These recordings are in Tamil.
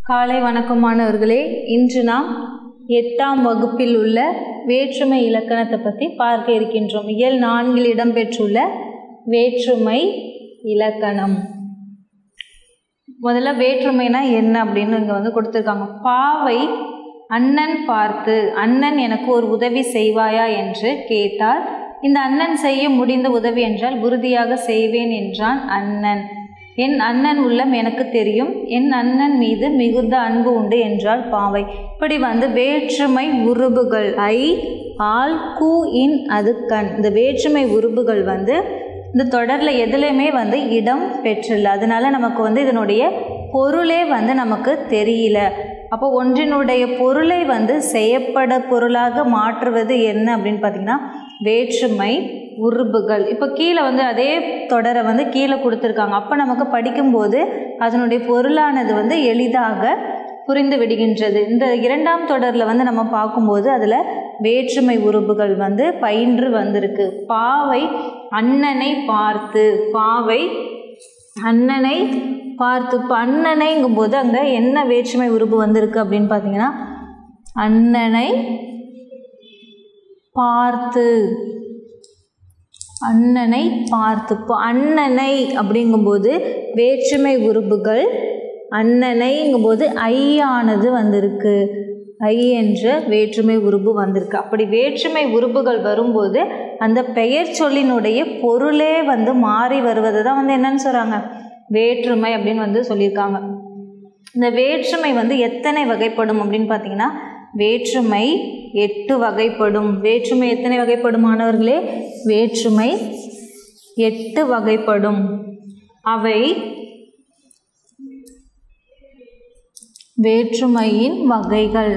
காலை வணக்கம் மாணவர்களே இன்று நாம் எட்டாம் வகுப்பில் உள்ள வேற்றுமை இலக்கணத்தை பற்றி பார்க்க இருக்கின்றோம் இயல் நான்கில் இடம்பெற்றுள்ள வேற்றுமை இலக்கணம் முதல்ல வேற்றுமைனா என்ன அப்படின்னு இங்கே வந்து கொடுத்துருக்காங்க பாவை அண்ணன் பார்த்து அண்ணன் எனக்கு ஒரு உதவி செய்வாயா என்று கேட்டால் இந்த அண்ணன் செய்ய முடிந்த உதவி என்றால் உறுதியாக செய்வேன் என்றான் அண்ணன் என் அண்ணன் உள்ளம் எனக்கு தெரியும் என் அண்ணன் மீது மிகுந்த அன்பு உண்டு என்றால் பாவை இப்படி வந்து வேற்றுமை உருபுகள் ஐ ஆல் கூ இன் அது கண் இந்த வேற்றுமை உருபுகள் வந்து இந்த தொடரில் எதுலையுமே வந்து இடம் பெற்றில்லை அதனால நமக்கு வந்து இதனுடைய பொருளே வந்து நமக்கு தெரியல அப்போ ஒன்றினுடைய பொருளை வந்து செய்யப்பட பொருளாக மாற்றுவது என்ன அப்படின்னு பார்த்திங்கன்னா வேற்றுமை உருபுகள் இப்போ கீழே வந்து அதே தொடரை வந்து கீழே கொடுத்துருக்காங்க அப்போ நமக்கு படிக்கும்போது அதனுடைய பொருளானது வந்து எளிதாக புரிந்து விடுகின்றது இந்த இரண்டாம் தொடரில் வந்து நம்ம பார்க்கும்போது அதில் வேற்றுமை உருபுகள் வந்து பயின்று வந்திருக்கு பாவை அண்ணனை பார்த்து பாவை அண்ணனை பார்த்து இப்போ அண்ணனைங்கும்போது அங்கே என்ன வேற்றுமை உருபு வந்திருக்கு அப்படின்னு பார்த்தீங்கன்னா அண்ணனை பார்த்து அண்ணனை பார்த்து இப்போ அண்ணனை அப்படிங்கும்போது வேற்றுமை உருபுகள் அண்ணனைங்கும்போது ஐயானது வந்திருக்கு ஐ என்ற வேற்றுமை உருபு வந்திருக்கு அப்படி வேற்றுமை உருபுகள் வரும்போது அந்த பெயர் சொல்லினுடைய பொருளே வந்து மாறி வருவது தான் வந்து என்னன்னு சொல்கிறாங்க வேற்றுமை அப்படின்னு வந்து சொல்லியிருக்காங்க இந்த வேற்றுமை வந்து எத்தனை வகைப்படும் அப்படின்னு பார்த்தீங்கன்னா வேற்றுமை எட்டு வகைப்படும் வேற்றுமை எத்தனை வகைப்படும் மாணவர்களே வேற்றுமை எட்டு வகைப்படும் அவை வேற்றுமையின் வகைகள்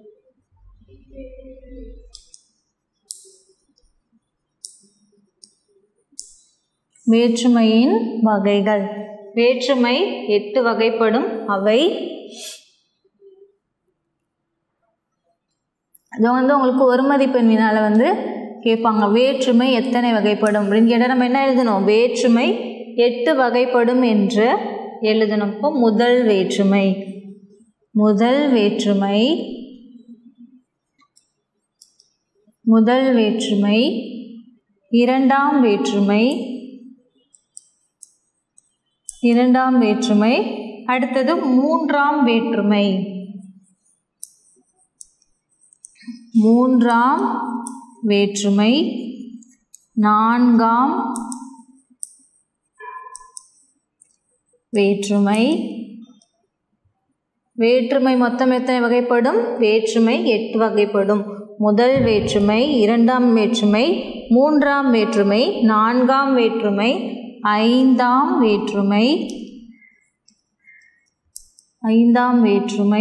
வேற்றுமையின் வகைகள் வேற்றுமை எட்டு வகைப்படும் அவை இது வந்து உங்களுக்கு ஒரு மதிப்பெண் வினால வந்து கேட்பாங்க வேற்றுமை எத்தனை வகைப்படும் அப்படின்னு கேட்டால் நம்ம என்ன எழுதணும் வேற்றுமை எட்டு வகைப்படும் என்று எழுதணும் இப்போ முதல் வேற்றுமை முதல் வேற்றுமை முதல் வேற்றுமை இரண்டாம் வேற்றுமை இரண்டாம் வேற்றுமை அடுத்தது மூன்றாம் வேற்றுமை மூன்றாம் வேற்றுமை நான்காம் வேற்றுமை வேற்றுமை மொத்தம் எத்தனை வகைப்படும் வேற்றுமை எட்டு வகைப்படும் முதல் வேற்றுமை இரண்டாம் வேற்றுமை மூன்றாம் வேற்றுமை நான்காம் வேற்றுமை ஐந்தாம் வேற்றுமை ஐந்தாம் வேற்றுமை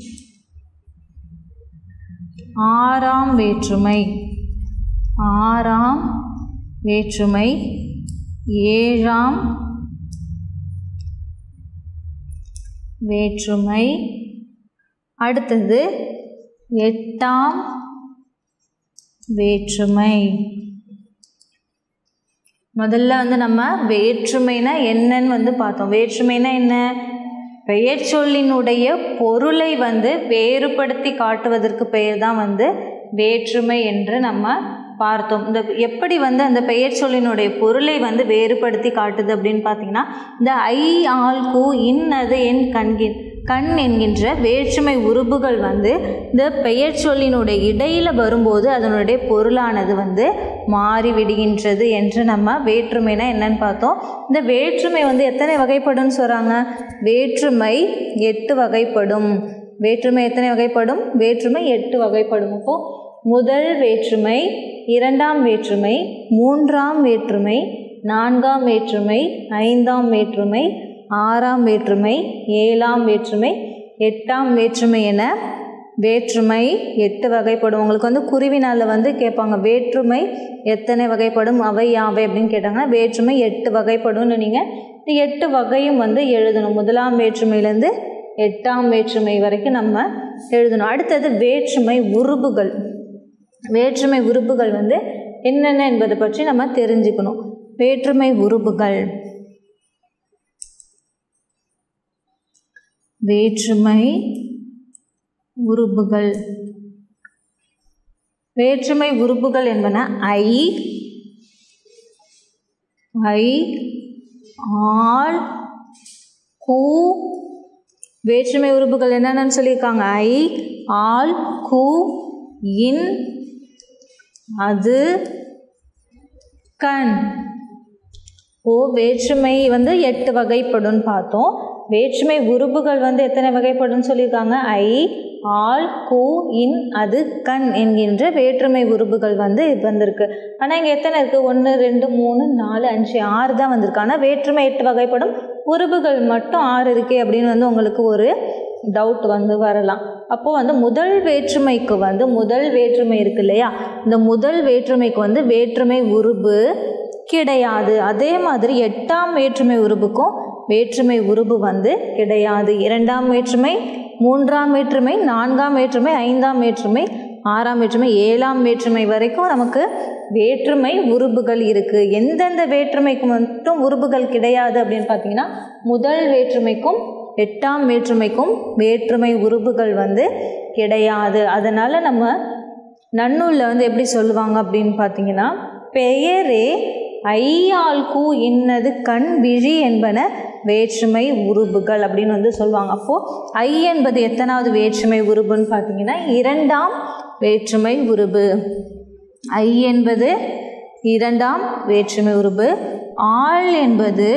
ஆறாம் வேற்றுமை ஆறாம் வேற்றுமை ஏழாம் வேற்றுமை அடுத்தது எட்டாம் வேற்றுமை முதல்ல வந்து நம்ம வேற்றுமைனா என்னன்னு வந்து பார்த்தோம் வேற்றுமைனா என்ன பெயர் சொல்லினுடைய பொருளை வந்து வேறுபடுத்தி காட்டுவதற்கு பெயர் தான் வந்து வேற்றுமை என்று நம்ம பார்த்தோம் இந்த எப்படி வந்து அந்த பெயர் சொல்லினுடைய பொருளை வந்து வேறுபடுத்தி காட்டுது அப்படின்னு பார்த்தீங்கன்னா இந்த ஐ ஆல் கூ இன் அது என் கண்கின் கண் என்கின்ற வேற்றுமை உருபுகள் வந்து இந்த பெயர் சொல்லினுடைய இடையில் வரும்போது அதனுடைய பொருளானது வந்து மாறிவிடுகின்றது என்று நம்ம வேற்றுமைனா என்னன்னு பார்த்தோம் இந்த வேற்றுமை வந்து எத்தனை வகைப்படும்னு சொல்கிறாங்க வேற்றுமை எட்டு வகைப்படும் வேற்றுமை எத்தனை வகைப்படும் வேற்றுமை எட்டு வகைப்படும் அப்போது முதல் வேற்றுமை இரண்டாம் வேற்றுமை மூன்றாம் வேற்றுமை நான்காம் வேற்றுமை ஐந்தாம் வேற்றுமை ஆறாம் வேற்றுமை ஏழாம் வேற்றுமை எட்டாம் வேற்றுமை என வேற்றுமை எட்டு வகைப்படும் உங்களுக்கு வந்து குருவினால் வந்து கேட்பாங்க வேற்றுமை எத்தனை வகைப்படும் அவை யாவை அப்படின்னு கேட்டாங்கன்னா வேற்றுமை எட்டு வகைப்படும்னு நீங்கள் இந்த எட்டு வகையும் வந்து எழுதணும் முதலாம் வேற்றுமையிலேருந்து எட்டாம் வேற்றுமை வரைக்கும் நம்ம எழுதணும் அடுத்தது வேற்றுமை உருபுகள் வேற்றுமை உறுப்புகள் வந்து என்னென்ன என்பதை பற்றி நம்ம தெரிஞ்சுக்கணும் வேற்றுமை உறுப்புகள் வேற்றுமை உறுப்புகள் வேற்றுமை உறுப்புகள் என்பன ஐ ஐ ஆல் கூ வேற்றுமை உறுப்புகள் என்னென்னு சொல்லியிருக்காங்க ஐ ஆல் கூ இன் அது கண் ஓ வேற்றுமை வந்து எட்டு வகைப்படும்னு பார்த்தோம் வேற்றுமை உறுப்புகள் வந்து எத்தனை வகைப்படும்னு சொல்லியிருக்காங்க ஐ ஆல் கூ இன் அது கண் என்கின்ற வேற்றுமை உறுப்புகள் வந்து வந்திருக்கு ஆனால் இங்கே எத்தனை இருக்குது ஒன்று ரெண்டு மூணு நாலு அஞ்சு ஆறு தான் வந்திருக்கு ஆனால் வேற்றுமை எட்டு வகைப்படும் உறுப்புகள் மட்டும் ஆறு இருக்கே அப்படின்னு வந்து உங்களுக்கு ஒரு டவுட் வந்து வரலாம் அப்போது வந்து முதல் வேற்றுமைக்கு வந்து முதல் வேற்றுமை இருக்கு இல்லையா இந்த முதல் வேற்றுமைக்கு வந்து வேற்றுமை உருபு கிடையாது அதே மாதிரி எட்டாம் வேற்றுமை உருபுக்கும் வேற்றுமை உருபு வந்து கிடையாது இரண்டாம் வேற்றுமை மூன்றாம் வேற்றுமை நான்காம் வேற்றுமை ஐந்தாம் வேற்றுமை ஆறாம் வேற்றுமை ஏழாம் வேற்றுமை வரைக்கும் நமக்கு வேற்றுமை உருபுகள் இருக்குது எந்தெந்த வேற்றுமைக்கு மட்டும் உருபுகள் கிடையாது அப்படின்னு பார்த்தீங்கன்னா முதல் வேற்றுமைக்கும் எட்டாம் வேற்றுமைக்கும் வேற்றுமை உருபுகள் வந்து கிடையாது அதனால் நம்ம நன்னூலில் வந்து எப்படி சொல்லுவாங்க அப்படின்னு பார்த்தீங்கன்னா பெயரே ஐயால் கூ இன்னது கண் விழி என்பன வேற்றுமை உருபுகள் அப்படின்னு வந்து சொல்லுவாங்க அப்போது ஐ என்பது எத்தனாவது வேற்றுமை உருபுன்னு பார்த்தீங்கன்னா இரண்டாம் வேற்றுமை உருபு ஐ என்பது இரண்டாம் வேற்றுமை உருபு ஆள் என்பது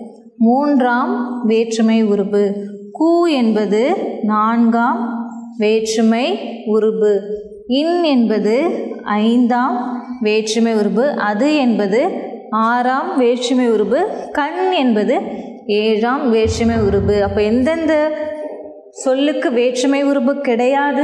மூன்றாம் வேற்றுமை உருபு கூ என்பது நான்காம் வேற்றுமை உருபு இன் என்பது ஐந்தாம் வேற்றுமை உருபு அது என்பது ஆறாம் வேற்றுமை உருபு கண் என்பது ஏழாம் வேற்றுமை உருபு அப்போ எந்தெந்த சொல்லுக்கு வேற்றுமை உருபு கிடையாது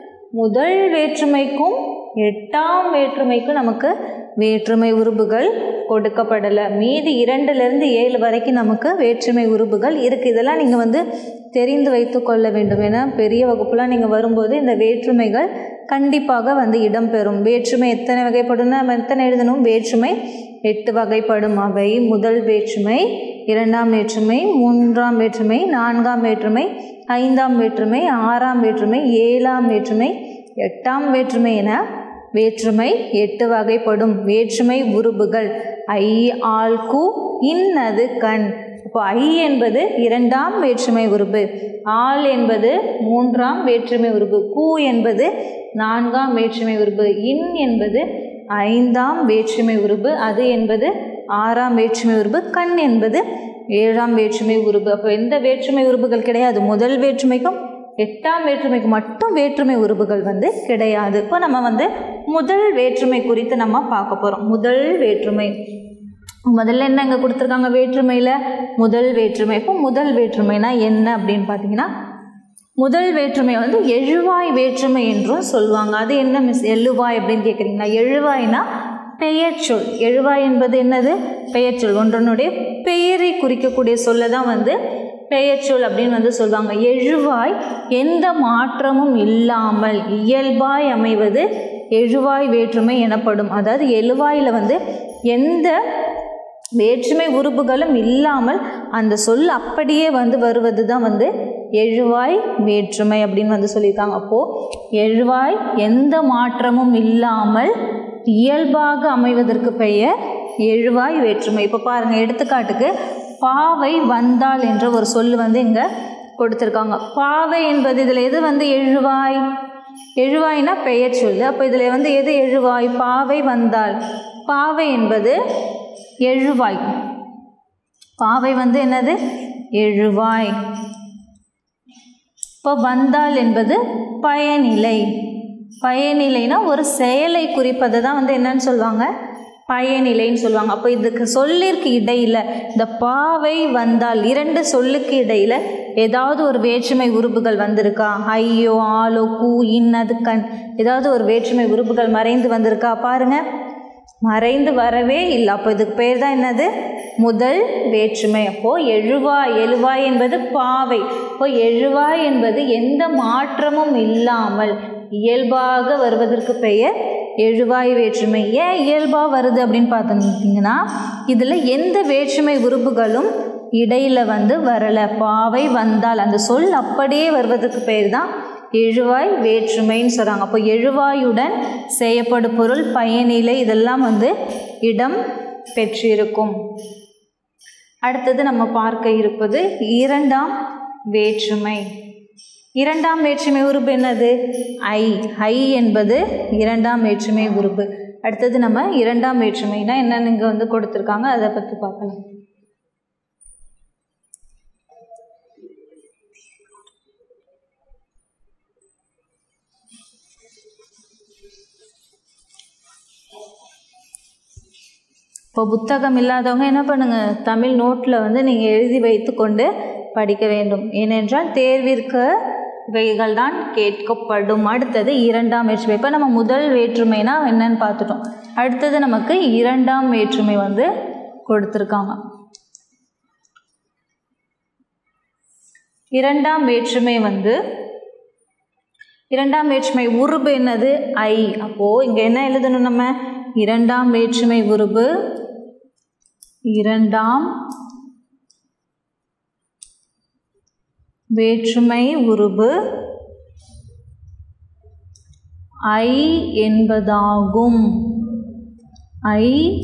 முதல் வேற்றுமைக்கும் எட்டாம் வேற்றுமைக்கும் நமக்கு வேற்றுமை உருபுகள் கொடுக்கப்படலை மீதி இரண்டுலேருந்து ஏழு வரைக்கும் நமக்கு வேற்றுமை உருபுகள் இருக்குது இதெல்லாம் நீங்கள் வந்து தெரிந்து வைத்து கொள்ள வேண்டும் ஏன்னா பெரிய வகுப்புலாம் நீங்கள் வரும்போது இந்த வேற்றுமைகள் கண்டிப்பாக வந்து இடம்பெறும் வேற்றுமை எத்தனை வகைப்படும் நம்ம எத்தனை எழுதணும் வேற்றுமை எட்டு வகைப்படும் அவை முதல் வேற்றுமை இரண்டாம் வேற்றுமை மூன்றாம் வேற்றுமை நான்காம் வேற்றுமை ஐந்தாம் வேற்றுமை ஆறாம் வேற்றுமை ஏழாம் வேற்றுமை எட்டாம் வேற்றுமை என வேற்றுமை எட்டு வகைப்படும் வேற்றுமை உருபுகள் ஐ ஆல் கு இன்னது கண் இப்போ ஐ என்பது இரண்டாம் வேற்றுமை உருபு ஆல் என்பது மூன்றாம் வேற்றுமை உருபு கூ என்பது நான்காம் வேற்றுமை உருபு இன் என்பது ஐந்தாம் வேற்றுமை உருபு அது என்பது ஆறாம் வேற்றுமை உருபு கண் என்பது ஏழாம் வேற்றுமை உருபு அப்போ எந்த வேற்றுமை உருபுகள் கிடையாது முதல் வேற்றுமைக்கும் எட்டாம் வேற்றுமைக்கு மட்டும் வேற்றுமை உருபுகள் வந்து கிடையாது இப்போ நம்ம வந்து முதல் வேற்றுமை குறித்து நம்ம பார்க்க போகிறோம் முதல் வேற்றுமை முதல்ல என்ன இங்கே கொடுத்துருக்காங்க வேற்றுமையில் முதல் வேற்றுமை இப்போ முதல் வேற்றுமைனா என்ன அப்படின்னு பார்த்தீங்கன்னா முதல் வேற்றுமை வந்து எழுவாய் வேற்றுமை என்றும் சொல்லுவாங்க அது என்ன மிஸ் எழுவாய் அப்படின்னு கேட்குறீங்களா எழுவாய்னா பெயர்ச்சொல் எழுவாய் என்பது என்னது பெயர்ச்சொல் ஒன்றனுடைய பெயரை குறிக்கக்கூடிய சொல்ல தான் வந்து பெயர்ச்சொல் அப்படின்னு வந்து சொல்லுவாங்க எழுவாய் எந்த மாற்றமும் இல்லாமல் இயல்பாய் அமைவது எழுவாய் வேற்றுமை எனப்படும் அதாவது எழுவாயில் வந்து எந்த வேற்றுமை உறுப்புகளும் இல்லாமல் அந்த சொல் அப்படியே வந்து வருவது தான் வந்து எழுவாய் வேற்றுமை அப்படின்னு வந்து சொல்லியிருக்காங்க அப்போது எழுவாய் எந்த மாற்றமும் இல்லாமல் இயல்பாக அமைவதற்கு பெயர் எழுவாய் வேற்றுமை இப்போ பாருங்கள் எடுத்துக்காட்டுக்கு பாவை வந்தாள் என்ற ஒரு சொல் வந்து இங்கே கொடுத்துருக்காங்க பாவை என்பது இதில் எது வந்து எழுவாய் எழுவாய்னா பெயர் சொல்லு அப்போ இதில் வந்து எது எழுவாய் பாவை வந்தாள் பாவை என்பது எழுவாய் பாவை வந்து என்னது எழுவாய் இப்போ வந்தாள் என்பது பயனிலை பயனிலைனா ஒரு செயலை குறிப்பதை தான் வந்து என்னன்னு சொல்லுவாங்க பயனிலைன்னு சொல்லுவாங்க அப்போ இதுக்கு சொல்லிற்கு இடையில் இந்த பாவை வந்தால் இரண்டு சொல்லுக்கு இடையில் ஏதாவது ஒரு வேற்றுமை உறுப்புகள் வந்திருக்கா ஐயோ ஆலோ கூ இன்னது கண் ஏதாவது ஒரு வேற்றுமை உறுப்புகள் மறைந்து வந்திருக்கா பாருங்க மறைந்து வரவே இல்லை அப்போ இதுக்கு பேர் தான் என்னது முதல் வேற்றுமை அப்போது எழுவாய் எழுவாய் என்பது பாவை இப்போ எழுவாய் என்பது எந்த மாற்றமும் இல்லாமல் இயல்பாக வருவதற்கு பெயர் எழுவாய் வேற்றுமை ஏன் இயல்பாக வருது அப்படின்னு பார்த்துக்கிட்டிங்கன்னா இதில் எந்த வேற்றுமை உறுப்புகளும் இடையில வந்து வரல பாவை வந்தால் அந்த சொல் அப்படியே வருவதற்கு பேர் தான் எழுவாய் வேற்றுமைன்னு சொல்கிறாங்க அப்போ எழுவாயுடன் செய்யப்படும் பொருள் பயனிலை இதெல்லாம் வந்து இடம் பெற்றிருக்கும் அடுத்தது நம்ம பார்க்க இருப்பது இரண்டாம் வேற்றுமை இரண்டாம் வேற்றுமை உறுப்பு என்னது ஐ ஐ என்பது இரண்டாம் வேற்றுமை உறுப்பு அடுத்தது நம்ம இரண்டாம் வேற்றுமைனா என்னன்னு இங்கே வந்து கொடுத்துருக்காங்க அதை பற்றி பார்க்கலாம் இப்போ புத்தகம் இல்லாதவங்க என்ன பண்ணுங்கள் தமிழ் நோட்டில் வந்து நீங்கள் எழுதி வைத்து கொண்டு படிக்க வேண்டும் ஏனென்றால் தேர்விற்கு இவைகள் தான் கேட்கப்படும் அடுத்தது இரண்டாம் வேற்றுமை இப்போ நம்ம முதல் வேற்றுமைனா என்னன்னு பார்த்துட்டோம் அடுத்தது நமக்கு இரண்டாம் வேற்றுமை வந்து கொடுத்துருக்காங்க இரண்டாம் வேற்றுமை வந்து இரண்டாம் வேற்றுமை உருபு என்னது ஐ அப்போது இங்கே என்ன எழுதணும் நம்ம இரண்டாம் வேற்றுமை உருபு இரண்டாம் வேற்றுமை உருபு ஐ என்பதாகும் ஐ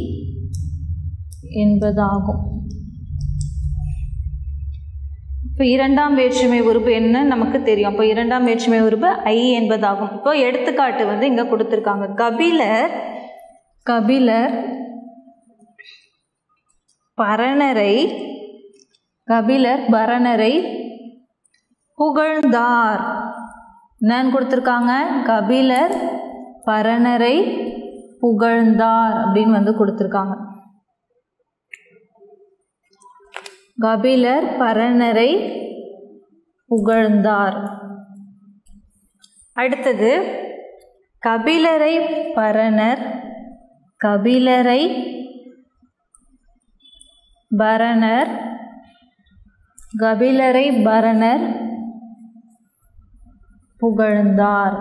என்பதாகும் இப்போ இரண்டாம் வேற்றுமை உறுப்பு என்ன நமக்கு தெரியும் அப்போ இரண்டாம் வேற்றுமை உறுப்பு ஐ என்பதாகும் இப்போ எடுத்துக்காட்டு வந்து இங்கே கொடுத்துருக்காங்க கபிலர் கபிலர் பரணரை கபிலர் பரணரை புகழ்ந்தார் என்னன்னு கொடுத்துருக்காங்க கபிலர் பரணரை புகழ்ந்தார் அப்படின்னு வந்து கொடுத்துருக்காங்க கபிலர் பரணரை புகழ்ந்தார் அடுத்தது கபிலரை பரணர் கபிலரை பரணர் கபிலரை பரணர் புகழ்ந்தார்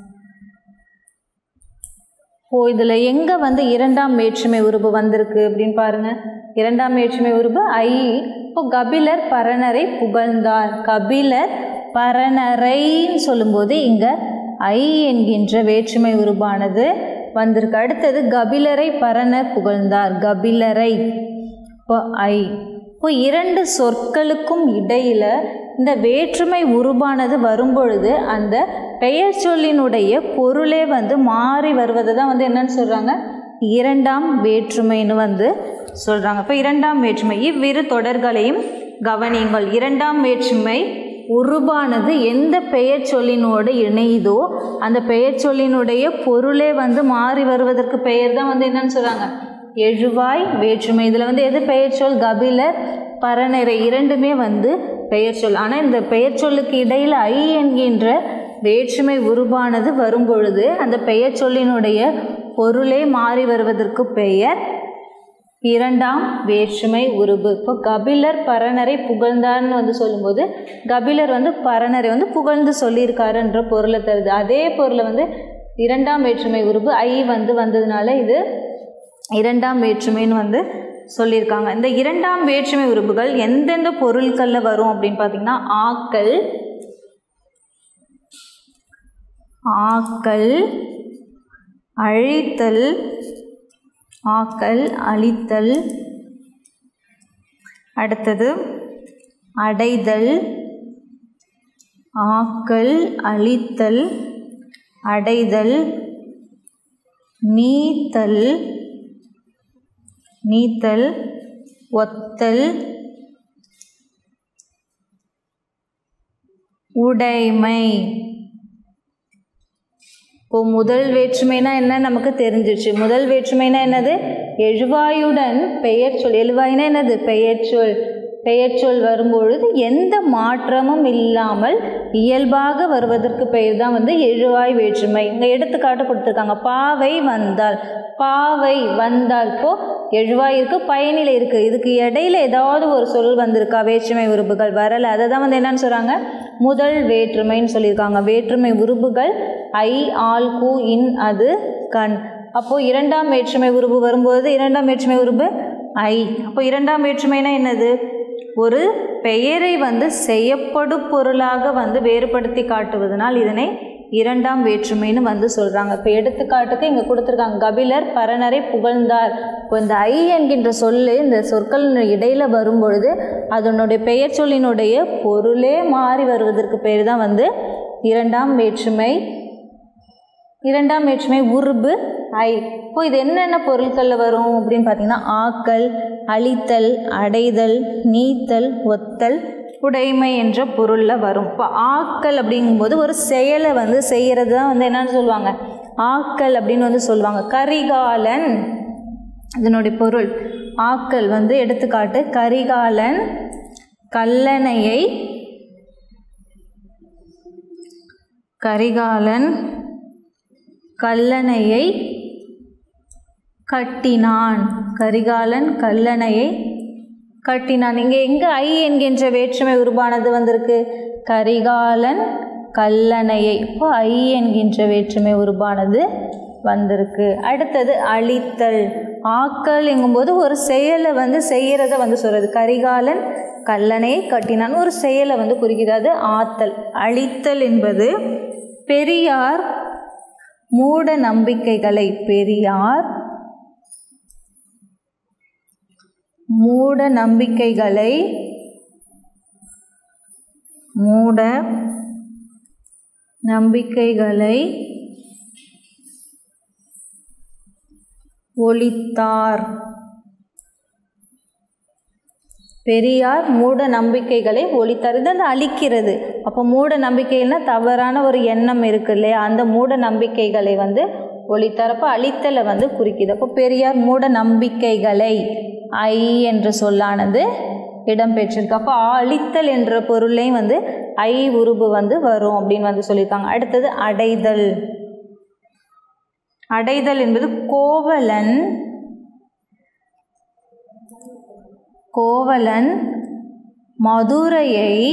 ஓ இதில் எங்கே வந்து இரண்டாம் வேற்றுமை உருபு வந்திருக்கு அப்படின்னு பாருங்க இரண்டாம் வேற்றுமை உருபு ஐ இப்போ கபிலர் பரணரை புகழ்ந்தார் கபிலர் பரணரைன்னு சொல்லும்போது இங்கே ஐ என்கின்ற வேற்றுமை உருபானது வந்திருக்கு அடுத்தது கபிலரை பரணர் புகழ்ந்தார் கபிலரை இப்போ ஐ இப்போ இரண்டு சொற்களுக்கும் இடையில் இந்த வேற்றுமை உருபானது வரும்பொழுது அந்த பெயர் சொல்லினுடைய பொருளே வந்து மாறி வருவதை தான் வந்து என்னன்னு சொல்கிறாங்க இரண்டாம் வேற்றுமைன்னு வந்து சொல்கிறாங்க இப்போ இரண்டாம் வேற்றுமை இவ்விரு தொடர்களையும் கவனியுங்கள் இரண்டாம் வேற்றுமை உருபானது எந்த பெயர் சொல்லினோடு இணையுதோ அந்த பெயர் சொல்லினுடைய பொருளே வந்து மாறி வருவதற்கு பெயர் தான் வந்து என்னன்னு சொல்கிறாங்க எழுவாய் வேற்றுமை இதில் வந்து எது பெயர் சொல் கபிலர் பரநரை இரண்டுமே வந்து பெயர் சொல் ஆனால் இந்த பெயர் சொல்லுக்கு இடையில் ஐ என்கின்ற வேற்றுமை உருவானது வரும்பொழுது அந்த பெயர் சொல்லினுடைய பொருளே மாறி வருவதற்கு பெயர் இரண்டாம் வேற்றுமை உருபு இப்போ கபிலர் பரணரை புகழ்ந்தார்னு வந்து சொல்லும்போது கபிலர் வந்து பரணரை வந்து புகழ்ந்து சொல்லியிருக்காருன்ற பொருளை தருது அதே பொருளை வந்து இரண்டாம் வேற்றுமை உருபு ஐ வந்து வந்ததுனால இது இரண்டாம் வேற்றுமைன்னு வந்து சொல்லியிருக்காங்க இந்த இரண்டாம் வேற்றுமை உறுப்புகள் எந்தெந்த பொருட்களில் வரும் அப்படின்னு பார்த்தீங்கன்னா ஆக்கல் ஆக்கல் அழித்தல் ஆக்கல் அழித்தல் அடுத்தது அடைதல் ஆக்கல் அழித்தல் அடைதல் நீத்தல் நீத்தல் ஒத்தல் உடைமை இப்போ முதல் வேற்றுமைனா என்ன நமக்கு தெரிஞ்சிருச்சு முதல் வேற்றுமைனா என்னது எழுவாயுடன் பெயர் சொல் எழுவாய்னா என்னது பெயர் சொல் பெயர் சொல் வரும்பொழுது எந்த மாற்றமும் இல்லாமல் இயல்பாக வருவதற்கு பெயர் தான் வந்து எழுவாய் வேற்றுமை இங்கே எடுத்துக்காட்டு கொடுத்துருக்காங்க பாவை வந்தால் பாவை வந்தால் இப்போ எழுவாய் இருக்கு பயனிலை இருக்கு இதுக்கு இடையில ஏதாவது ஒரு சொல் வந்திருக்கா வேற்றுமை உறுப்புகள் வரலை அதை தான் வந்து என்னன்னு சொல்கிறாங்க முதல் வேற்றுமைன்னு சொல்லியிருக்காங்க வேற்றுமை உறுப்புகள் ஐ ஆல் கு இன் அது கண் அப்போது இரண்டாம் வேற்றுமை உறுப்பு வரும்போது இரண்டாம் வேற்றுமை உறுப்பு ஐ அப்போ இரண்டாம் வேற்றுமைனா என்னது ஒரு பெயரை வந்து செய்யப்படு பொருளாக வந்து வேறுபடுத்தி காட்டுவதனால் இதனை இரண்டாம் வேற்றுமைன்னு வந்து சொல்கிறாங்க இப்போ எடுத்துக்காட்டுக்கு இங்கே கொடுத்துருக்காங்க கபிலர் பரணரை புகழ்ந்தார் இப்போ இந்த ஐ என்கின்ற சொல்லு இந்த சொற்கள் இடையில் வரும்பொழுது அதனுடைய பெயர் சொல்லினுடைய பொருளே மாறி வருவதற்கு பேர் தான் வந்து இரண்டாம் வேற்றுமை இரண்டாம் வேற்றுமை உருபு ஐ இப்போ இது என்னென்ன பொருட்களில் வரும் அப்படின்னு பார்த்தீங்கன்னா ஆக்கல் அழித்தல் அடைதல் நீத்தல் ஒத்தல் உடைமை என்ற பொருளில் வரும் இப்போ ஆக்கல் அப்படிங்கும்போது ஒரு செயலை வந்து செய்கிறது தான் வந்து என்னன்னு சொல்லுவாங்க ஆக்கல் அப்படின்னு வந்து சொல்லுவாங்க கரிகாலன் இதனுடைய பொருள் ஆக்கல் வந்து எடுத்துக்காட்டு கரிகாலன் கல்லணையை கரிகாலன் கல்லணையை கட்டினான் கரிகாலன் கல்லணையை கட்டினான் இங்கே எங்கே ஐ என்கின்ற வேற்றுமை உருவானது வந்திருக்கு கரிகாலன் கல்லணையை இப்போ ஐ என்கின்ற வேற்றுமை உருவானது வந்திருக்கு அடுத்தது அழித்தல் ஆக்கல் எங்கும்போது ஒரு செயலை வந்து செய்கிறத வந்து சொல்கிறது கரிகாலன் கல்லணையை கட்டினான் ஒரு செயலை வந்து குறிக்கிறது ஆத்தல் அழித்தல் என்பது பெரியார் மூட நம்பிக்கைகளை பெரியார் மூட நம்பிக்கைகளை மூட நம்பிக்கைகளை ஒழித்தார் பெரியார் மூட நம்பிக்கைகளை ஒழித்தார் இது வந்து அழிக்கிறது அப்போ மூட நம்பிக்கைன்னா தவறான ஒரு எண்ணம் இருக்கு இல்லையா அந்த மூட நம்பிக்கைகளை வந்து ஒழித்தார் அப்போ அழித்தலை வந்து குறிக்குது அப்போ பெரியார் மூட நம்பிக்கைகளை ஐ என்ற சொல்லானது இடம்பெற்றிருக்கு அப்போ அழித்தல் என்ற பொருளையும் வந்து ஐ உருபு வந்து வரும் அப்படின்னு வந்து சொல்லியிருக்காங்க அடுத்தது அடைதல் அடைதல் என்பது கோவலன் கோவலன் மதுரையை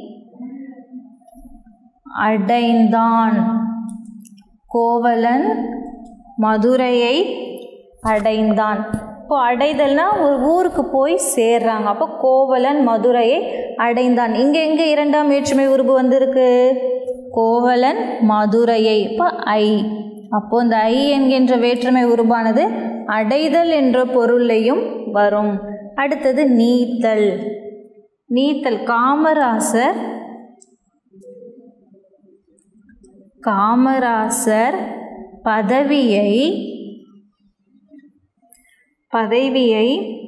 அடைந்தான் கோவலன் மதுரையை அடைந்தான் இப்போ அடைதல்னா ஒரு ஊருக்கு போய் சேர்றாங்க அப்போ கோவலன் மதுரையை அடைந்தான் இங்கே எங்கே இரண்டாம் வேற்றுமை உருபு வந்திருக்கு கோவலன் மதுரையை இப்போ ஐ அப்போ இந்த ஐ என்கின்ற வேற்றுமை உருவானது அடைதல் என்ற பொருளையும் வரும் அடுத்தது நீத்தல் நீத்தல் காமராசர் காமராசர் பதவியை பதவியை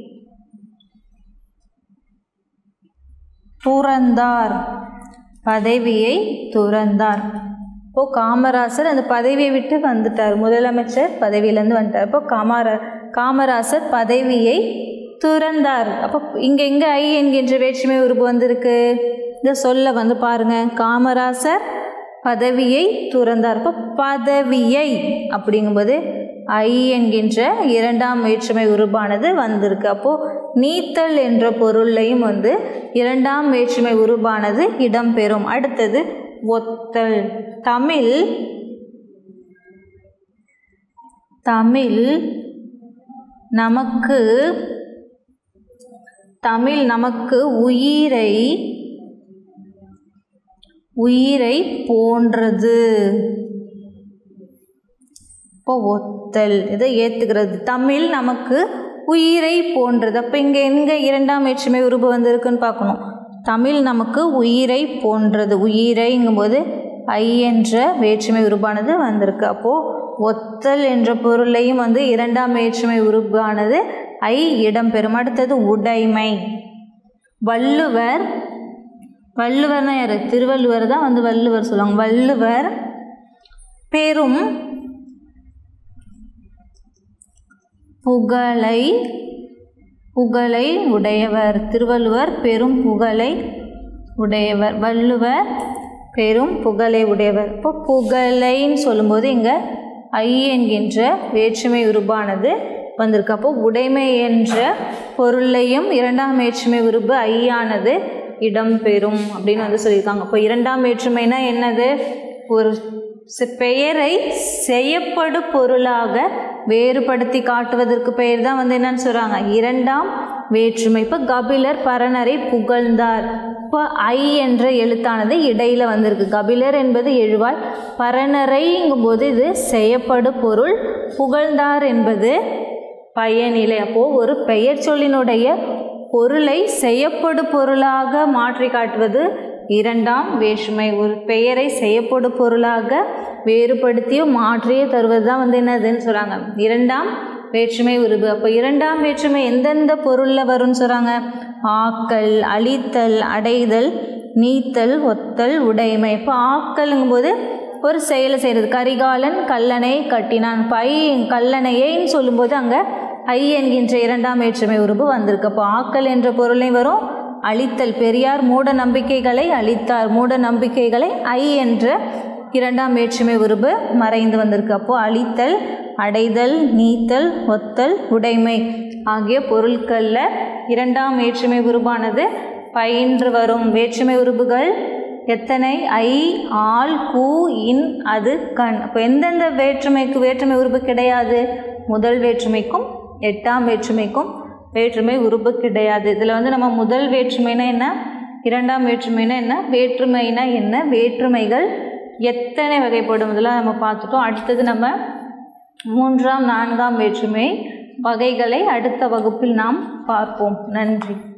துறந்தார் பதவியை துறந்தார் இப்போ காமராசர் அந்த பதவியை விட்டு வந்துட்டார் முதலமைச்சர் பதவியிலேருந்து வந்துட்டார் இப்போ காமரா காமராசர் பதவியை துறந்தார் அப்போ இங்கே எங்கே ஐ என்கின்ற வேற்றுமை உருவு வந்திருக்கு இந்த சொல்ல வந்து பாருங்க காமராசர் பதவியை துறந்தார் இப்போ பதவியை அப்படிங்கும்போது ஐ என்கின்ற இரண்டாம் வேற்றுமை உருவானது வந்திருக்கு அப்போது நீத்தல் என்ற பொருளையும் வந்து இரண்டாம் வேற்றுமை உருவானது இடம்பெறும் அடுத்தது ஒத்தல் தமிழ் தமிழ் நமக்கு தமிழ் நமக்கு உயிரை உயிரை போன்றது இப்போ ஒத்தல் இதை ஏற்றுக்கிறது தமிழ் நமக்கு உயிரை போன்றது அப்போ இங்கே எங்கே இரண்டாம் வேற்றுமை உருவு வந்திருக்குன்னு பார்க்கணும் தமிழ் நமக்கு உயிரை போன்றது உயிரைங்கும்போது ஐ என்ற வேற்றுமை உருவானது வந்திருக்கு அப்போது ஒத்தல் என்ற பொருளையும் வந்து இரண்டாம் வேற்றுமை உருவானது ஐ இடம்பெறும் அடுத்தது உடைமை வள்ளுவர் வள்ளுவர்னா யார் திருவள்ளுவர் தான் வந்து வள்ளுவர் சொல்லுவாங்க வள்ளுவர் பெரும் புகழை புகழை உடையவர் திருவள்ளுவர் பெரும் புகழை உடையவர் வள்ளுவர் பெரும் புகழை உடையவர் இப்போ புகழைன்னு சொல்லும்போது இங்கே ஐ என்கின்ற வேற்றுமை உருபானது வந்திருக்கு அப்போ உடைமை என்ற பொருளையும் இரண்டாம் வேற்றுமை உருபு ஐயானது இடம்பெறும் அப்படின்னு வந்து சொல்லியிருக்காங்க இப்போ இரண்டாம் வேற்றுமைனா என்னது ஒரு சி- பெயரை செய்யப்படு பொருளாக வேறுபடுத்தி காட்டுவதற்கு பெயர் தான் வந்து என்னன்னு சொல்கிறாங்க இரண்டாம் வேற்றுமை இப்போ கபிலர் பரணரை புகழ்ந்தார் இப்போ ஐ என்ற எழுத்தானது இடையில் வந்திருக்கு கபிலர் என்பது எழுவாய் பரணரைங்கும்போது இது செய்யப்படு பொருள் புகழ்ந்தார் என்பது பயனிலை அப்போது ஒரு பெயர் சொல்லினுடைய பொருளை செய்யப்படு பொருளாக மாற்றி காட்டுவது இரண்டாம் வேற்றுமை ஒரு பெயரை செய்யப்படு பொருளாக வேறுபடுத்தியோ மாற்றியோ தருவது தான் வந்து என்னதுன்னு சொல்கிறாங்க இரண்டாம் வேற்றுமை உருவு அப்போ இரண்டாம் வேற்றுமை எந்தெந்த பொருளில் வரும்னு சொல்கிறாங்க ஆக்கல் அழித்தல் அடைதல் நீத்தல் ஒத்தல் உடைமை இப்போ ஆக்கலுங்கும்போது ஒரு செயலை செய்கிறது கரிகாலன் கல்லணை கட்டினான் பை கல்லணையைன்னு சொல்லும்போது அங்கே ஐ என்கின்ற இரண்டாம் வேற்றுமை உருவு வந்திருக்கு அப்போ ஆக்கல் என்ற பொருளை வரும் அழித்தல் பெரியார் மூட நம்பிக்கைகளை அழித்தார் மூட நம்பிக்கைகளை ஐ என்ற இரண்டாம் வேற்றுமை உருவு மறைந்து வந்திருக்கு அப்போது அழித்தல் அடைதல் நீத்தல் ஒத்தல் உடைமை ஆகிய பொருட்களில் இரண்டாம் வேற்றுமை உருவானது பயின்று வரும் வேற்றுமை உருபுகள் எத்தனை ஐ ஆள் கூ இன் அது கண் அப்போ எந்தெந்த வேற்றுமைக்கு வேற்றுமை உருவு கிடையாது முதல் வேற்றுமைக்கும் எட்டாம் வேற்றுமைக்கும் வேற்றுமை உருவு கிடையாது இதில் வந்து நம்ம முதல் வேற்றுமைனா என்ன இரண்டாம் வேற்றுமைனா என்ன வேற்றுமைனா என்ன வேற்றுமைகள் எத்தனை வகைப்படும் இதெல்லாம் நம்ம பார்த்துட்டோம் அடுத்தது நம்ம மூன்றாம் நான்காம் வேற்றுமை வகைகளை அடுத்த வகுப்பில் நாம் பார்ப்போம் நன்றி